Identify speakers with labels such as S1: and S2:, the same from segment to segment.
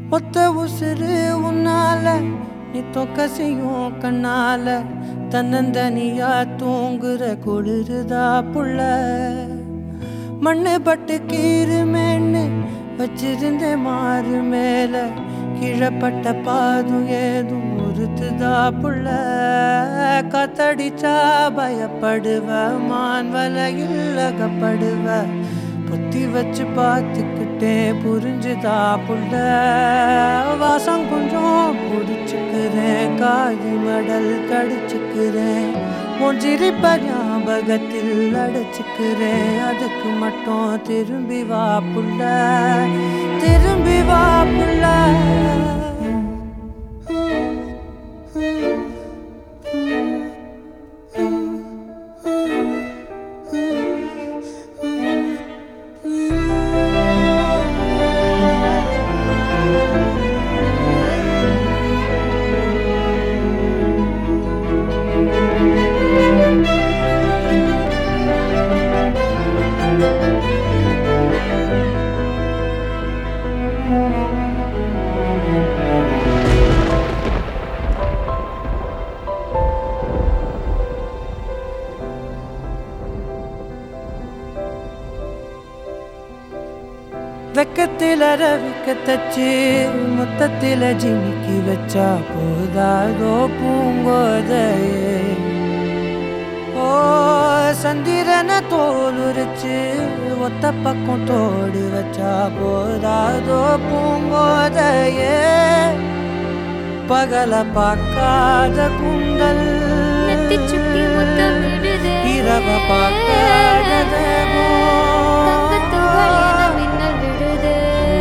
S1: ஒத்த உசுறு உன்னால நீ தொக்கசையும் கண்ணால தன்னந்தனியா தூங்குற குளிருதா புள்ள மண்ணு பட்டு கீருமேன்னு வச்சிருந்தேன் மாறு மேல கீழப்பட்ட பாதும் ஏதும் உறுத்துதா புள்ள காத்தடிச்சா பயப்படுவ மான் வலையில் அகப்படுவ பொத்தி வச்சு பார்த்துக்கிட்டேன் புரிஞ்சுதா புள்ள வாசம் கொஞ்சம் பிடிச்சுக்கிறேன் காது மடல் கடிச்சுக்கிறேன் உன் சிரிப்ப ஞாபகத்தில் அடைச்சுக்கிறேன் அதுக்கு மட்டும் திரும்பி வா புள்ள திரும்பி வா புள்ள வெக்கத்தில ரவிக்க தச்சு மொத்தத்தில ஜிமிக்கி வச்சா போதாதோ பூங்கோதையே ஓ சந்திரன தோல் உரிச்சு ஒத்த பக்கம் தோடு வச்சா போதாதோ பூங்கோதையே பகல பார்க்காத குந்தல்
S2: நெத்திச் சுட்டி முத்தமிடுதே.
S1: இரவ பார்க்காத
S2: தங்கத் துகள் என மின்னல் விழுதே.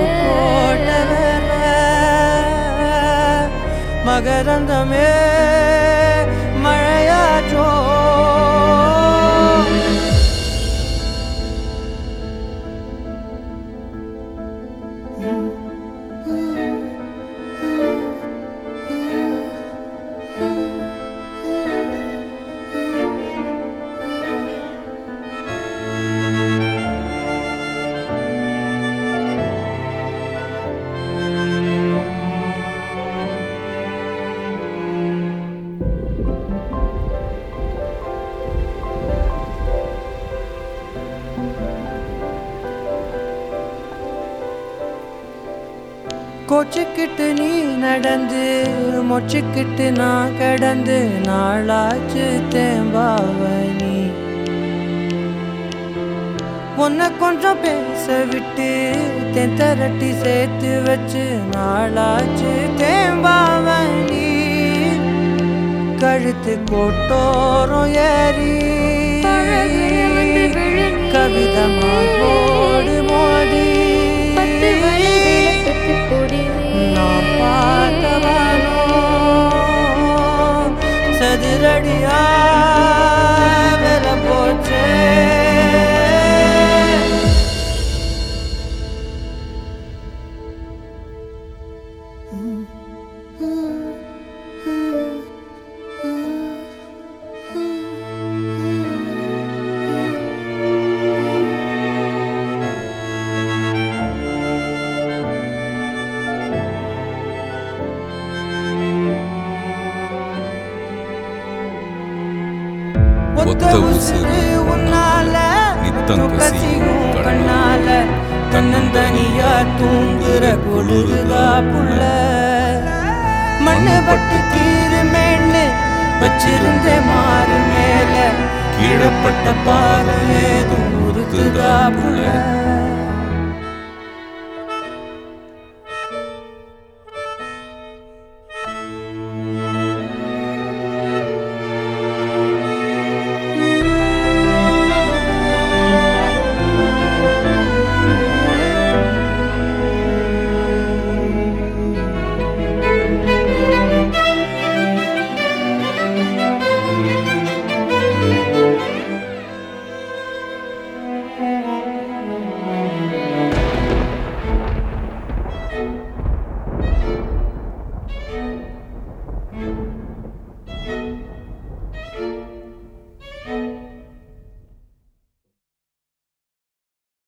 S1: மகரந்தமே மழையாச்சோ கோச்சுக்கிட்டு நீ நடந்து மொச்சுக்கிட்டு நான் கடந்து நாளாச்சு தேம்பாவனி உன்னை கொஞ்சம் பேச விட்டு தென் திரட்டி சேர்த்து வச்சு நாளாச்சு தேம்பாவனி கழுத்து கோட்டோரம் ஏறி
S2: பழகிய வந்து விழு நீ.
S1: கவிதமா ஓடு மோதி
S2: பத்து வழி விளக்குக்கு பொடி நீ.
S1: நான் பார்த்தவனோ சதுரடியா வில போச்சே ஒத்த உசுறு உன்னால
S3: நித்தம் கசியும்
S1: கண்ணால தன்னந்தனியா தூங்குற குளிருதா புள்ள மண்ணு பட்டு கீருமேன்னு வச்சிருந்த மாறு மேல கீழப்பட்ட பாரு ஏதும் உருத்துதா புள்ள